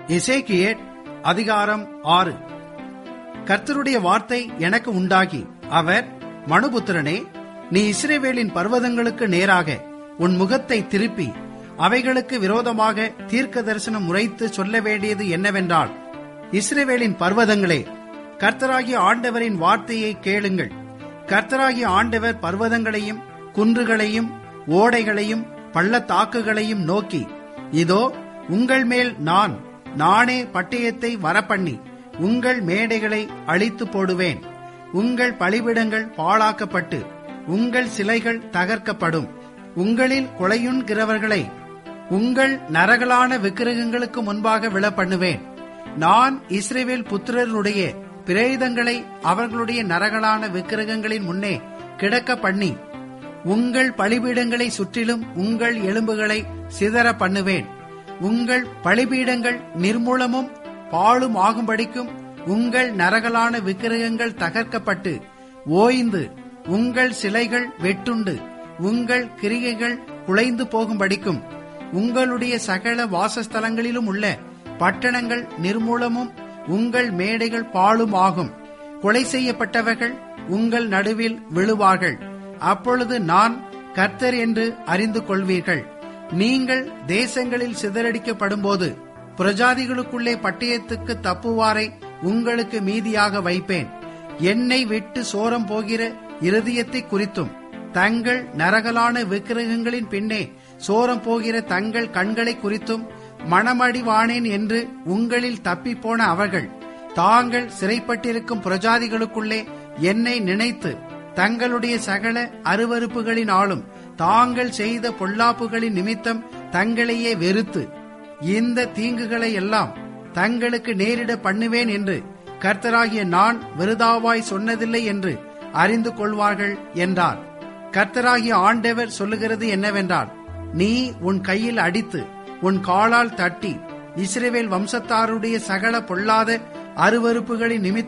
எசேக்கியேல் அதிகாரம் ஆறு கர்த்தருடைய வார்த்தை எனக்கு உண்டாகி அவர் மனுபுத்திரனே நீ இஸ்ரேவேலின் பர்வதங்களுக்கு நேராக உன் முகத்தை திருப்பி அவைகளுக்கு விரோதமாக தீர்க்க தரிசனம் உரைத்து சொல்ல வேண்டியது என்னவென்றால் இஸ்ரேவேலின் பர்வதங்களே கர்த்தராகிய ஆண்டவரின் வார்த்தையை கேளுங்கள் கர்த்தராகிய ஆண்டவர் பர்வதங்களையும் குன்றுகளையும் ஓடைகளையும் பள்ளத்தாக்குகளையும் நோக்கி இதோ உங்கள் மேல் நான் நானே பட்டயத்தை வரப்பண்ணி உங்கள் மேடைகளை அழித்து போடுவேன் உங்கள் பலிபிடங்கள் பாழாக்கப்பட்டு உங்கள் சிலைகள் தகர்க்கப்படும் உங்களில் கொலையுண்கிறவர்களை உங்கள் நரகலான விக்கிரகங்களுக்கு முன்பாக விழ பண்ணுவேன் நான் இஸ்ரேவேல் புத்திரருடைய பிரேதங்களை அவர்களுடைய நரகலான விக்கிரகங்களின் முன்னே கிடக்க பண்ணி உங்கள் பலிபீடங்களை சுற்றிலும் உங்கள் எலும்புகளை சிதற பண்ணுவேன் உங்கள் பலிபீடங்கள் நிர்மூலமும் பாழும் ஆகும்படிக்கும் உங்கள் நரகலான விக்கிரகங்கள் தகர்க்கப்பட்டு ஓய்ந்து உங்கள் சிலைகள் வெட்டுண்டு உங்கள் கிரிகைகள் குலைந்து போகும்படிக்கும் உங்களுடைய சகல வாசஸ்தலங்களிலும் உள்ள பட்டணங்கள் நிர்மூலமும் உங்கள் மேடைகள் பாழும் ஆகும் கொலை செய்யப்பட்டவர்கள் உங்கள் நடுவில் விழுவார்கள் அப்பொழுது நான் கர்த்தர் என்று அறிந்து கொள்வீர்கள் நீங்கள் தேசங்களில் சிதறடிக்கப்படும்போது பிரஜாதிகளுக்குள்ளே பட்டயத்துக்கு தப்புவாரை உங்களுக்கு மீதியாக வைப்பேன் என்னை விட்டு சோரம் போகிற இருதயத்தை குறித்தும் தங்கள் நரகலான விக்கிரகங்களின் பின்னே சோரம் போகிற தங்கள் கண்களை குறித்தும் மணமடிவானேன் என்று உங்களில் தப்பிப்போன அவர்கள் தாங்கள் சிறைப்பட்டிருக்கும் பிரஜாதிகளுக்குள்ளே என்னை நினைத்து தங்களுடைய சகல அருவறுப்புகளினாலும் தாங்கள் செய்த பொல்லாப்புகளின் நிமித்தம் தங்களையே வெறுத்து இந்த தீங்குகளை எல்லாம் தங்களுக்கு நேரிட பண்ணுவேன் என்று கர்த்தராகிய நான் விருதாவாய் சொன்னதில்லை என்று அறிந்து கொள்வார்கள் என்றார் கர்த்தராகிய ஆண்டவர் சொல்லுகிறது என்னவென்றால் நீ உன் கையில் அடித்து உன் காலால் தட்டி இஸ்ரேவேல் வம்சத்தாருடைய சகல பொல்லாத அருவறுப்புகளின் நிமித்தம்